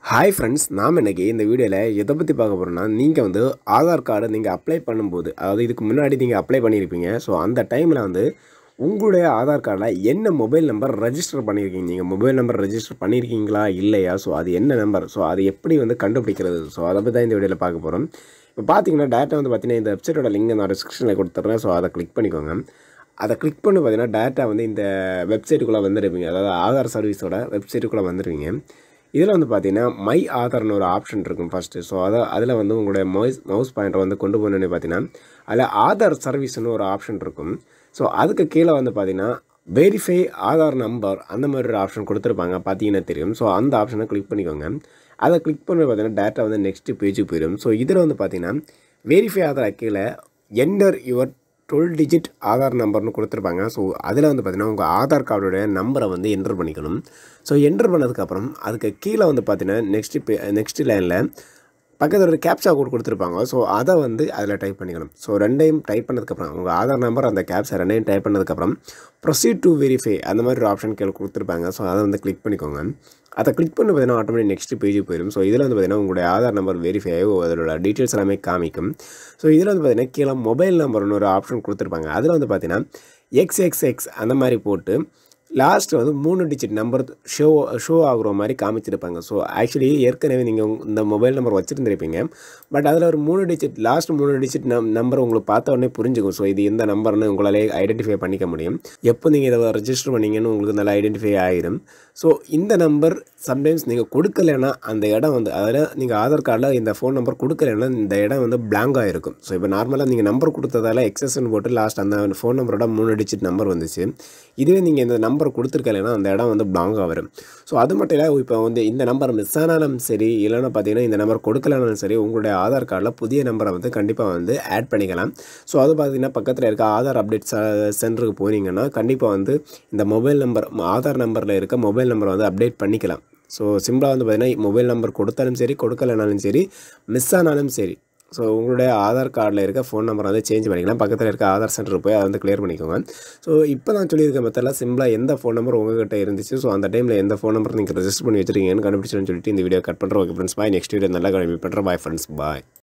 hi friends நாம் இன்றைக்கி இந்த வீடியோவில் எதை பற்றி பார்க்க போகிறோம்னா நீங்கள் வந்து ஆதார் கார்டு நீங்கள் அப்ளை பண்ணும்போது அதாவது இதுக்கு முன்னாடி நீங்கள் அப்ளை பண்ணியிருப்பீங்க ஸோ அந்த டைமில் வந்து உங்களுடைய ஆதார் கார்டில் என்ன மொபைல் நம்பர் ரெஜிஸ்டர் பண்ணியிருக்கீங்க நீங்கள் மொபைல் நம்பர் ரெஜிஸ்டர் பண்ணியிருக்கீங்களா இல்லையா ஸோ அது என்ன நம்பர் ஸோ அது எப்படி வந்து கண்டுபிடிக்கிறது ஸோ அதை பற்றி தான் இந்த வீடியோவில் பார்க்க போகிறோம் இப்போ பார்த்தீங்கன்னா டேட்டா வந்து பார்த்தீங்கன்னா இந்த வெப்சைட்டோட லிங்க் நான் டிஸ்கிரிப்ஷனில் கொடுத்துட்றேன் ஸோ அதை கிளிக் பண்ணிக்கோங்க அதை கிளிக் பண்ணி பார்த்தீங்கன்னா டேட்டா வந்து இந்த வெப்சைட்டுக்குள்ளே வந்துருப்பீங்க அதாவது ஆதார் சர்வீஸோட வெப்சைட்டுக்குள்ளே வந்துருவீங்க இதில் வந்து பார்த்தீங்கன்னா மை ஆதார்னு ஒரு ஆப்ஷன் இருக்கும் ஃபஸ்ட்டு ஸோ அதை அதில் வந்து உங்களுடைய மவுஸ் மவுஸ் பாயிண்டரை வந்து கொண்டு போனோன்னு பார்த்தீங்கன்னா அதில் ஆதார் சர்வீஸ்னு ஒரு ஆப்ஷன் இருக்கும் ஸோ அதுக்கு கீழே வந்து பார்த்தீங்கன்னா வெரிஃபை ஆதார் நம்பர் அந்த மாதிரி ஒரு ஆப்ஷன் கொடுத்துருப்பாங்க பார்த்தீங்கன்னா தெரியும் ஸோ அந்த ஆப்ஷனை கிளிக் பண்ணிக்கோங்க அதை கிளிக் பண்ணி பார்த்தீங்கன்னா டேட்டா வந்து நெக்ஸ்ட் பேஜுக்கு போயிடும் ஸோ இதில் வந்து பார்த்தீங்கன்னா வெரிஃபை ஆதார் கீழே enter your twelve digit Aadhaar நம்பர்னு கொடுத்துருப்பாங்க ஸோ அதில் வந்து பார்த்தீங்கன்னா உங்கள் ஆதார் கார்டுடைய நம்பரை வந்து என்டர் பண்ணிக்கணும் ஸோ என்டர் பண்ணதுக்கப்புறம் அதுக்கு கீழே வந்து பார்த்தீங்கன்னா நெக்ஸ்ட் பே நெக்ஸ்ட் லைனில் பக்கத்தில் ஒரு கேப்சா கோட் கொடுத்துருப்பாங்க ஸோ அதை வந்து அதில் டைப் பண்ணிக்கணும் ஸோ ரெண்டையும் டைப் பண்ணதுக்கப்புறம் உங்கள் ஆதார் நம்பர் அந்த கேப்சா ரெண்டையும் டைப் பண்ணதுக்கப்புறம் ப்ரொசீட் டு வெரிஃபை அந்த மாதிரி ஒரு ஆப்ஷன் கீழே கொடுத்துருப்பாங்க ஸோ அதை வந்து கிளிக் பண்ணிக்கோங்க அதை கிளிக் பண்ணி பார்த்தீங்கன்னா ஆட்டோமேட்டிக் நெக்ஸ்ட் பேஜுக்கு போயிடும் ஸோ இதில் வந்து பார்த்தீங்கன்னா உங்களுடைய ஆதார் நம்பர் வெரிஃபை ஆகி அதோட டீட்டெயில்ஸ் எல்லாமே காமிக்கும் ஸோ இதில் வந்து பார்த்தீங்கன்னா கீழே மொபைல் நம்பர்னு ஒரு ஆப்ஷன் கொடுத்துருப்பாங்க அதில் வந்து பார்த்தீங்கன்னா எக்ஸ் எக்ஸ் எக்ஸ் அந்த மாதிரி போட்டு லாஸ்ட் வந்து மூணு டிஜிட் நம்பர் ஷோ ஷோ ஆகுற மாதிரி காமிச்சிருப்பாங்க ஸோ ஆக்சுவலி ஏற்கனவே நீங்கள் இந்த மொபைல் நம்பர் வச்சுருந்துருப்பீங்க பட் அதில் ஒரு மூணு டிஜிட் லாஸ்ட் மூணு டிஜிட் நம் நம்பர் உங்களுக்கு பார்த்த உடனே புரிஞ்சுக்கும் ஸோ இது எந்த நம்பர்னு உங்களாலே ஐடென்டிஃபை பண்ணிக்க முடியும் எப்போ நீங்கள் இதை ரெஜிஸ்டர் பண்ணீங்கன்னு உங்களுக்கு நல்லா ஐடென்டிஃபை ஆகிடும் ஸோ இந்த நம்பர் சம்டைம்ஸ் நீங்கள் கொடுக்கலைன்னா அந்த இடம் வந்து அதில் நீங்கள் ஆதார் கார்டில் இந்த ஃபோன் நம்பர் கொடுக்கலைன்னா இந்த இடம் வந்து பிளாங்காக இருக்கும் ஸோ இப்போ நார்மலாக நீங்கள் நம்பர் கொடுத்ததால எக்ஸஸ்ன்னு போட்டு லாஸ்ட் அந்த ஃபோன் நம்பரோட மூணு டிஜிட் நம்பர் வந்துச்சு இதுவே நீங்கள் இந்த நம்பர் கொடுத்துருக்கலைன்னா அந்த இடம் வந்து பிளாங்காக வரும் ஸோ அது மட்டும் இல்லை இப்போ வந்து இந்த நம்பர் மிஸ் ஆனாலும் சரி இல்லைன்னா பார்த்தீங்கன்னா இந்த நம்பர் கொடுக்கலனாலும் சரி உங்களுடைய ஆதார் கார்டில் புதிய நம்பரை வந்து கண்டிப்பாக வந்து ஆட் பண்ணிக்கலாம் ஸோ அது பார்த்தீங்கன்னா பக்கத்தில் இருக்க ஆதார் அப்டேட் சென்டருக்கு போனீங்கன்னா கண்டிப்பாக வந்து இந்த மொபைல் நம்பர் ஆதார் நம்பரில் இருக்க மொபைல் நம்பரை வந்து அப்டேட் பண்ணிக்கலாம் ஸோ சிம்பிளாக வந்து பார்த்தீங்கன்னா மொபைல் நம்பர் கொடுத்தாலும் சரி கொடுக்கலனாலும் சரி மிஸ் ஆனாலும் சரி ஸோ உங்களுடைய ஆதார் கார்டில் இருக்க ஃபோன் நம்பரை வந்து சேஞ்ச் பண்ணிக்கலாம் பக்கத்தில் இருக்க ஆதார் சென்டர் போய் அதை வந்து கிளியர் பண்ணிக்கோங்க ஸோ இப்போ நான் சொல்லியிருக்க மெத்தடில் சிம்பிளாக எந்த ஃபோன் நம்பர் உங்ககிட்ட இருந்துச்சு ஸோ அந்த டைமில் எந்த ஃபோன் நம்பர் நீங்கள் ரெஜிஸ்டர் பண்ணி வச்சிருக்கீங்கன்னு கண்டுபிடிச்சுன்னு சொல்லிட்டு இந்த வீடியோ கட் பண்ணுறோம் okay friends bye next video நல்லா கண்டுபிடி பண்ணுறேன் பாய் ஃப்ரெண்ட்ஸ் பாய்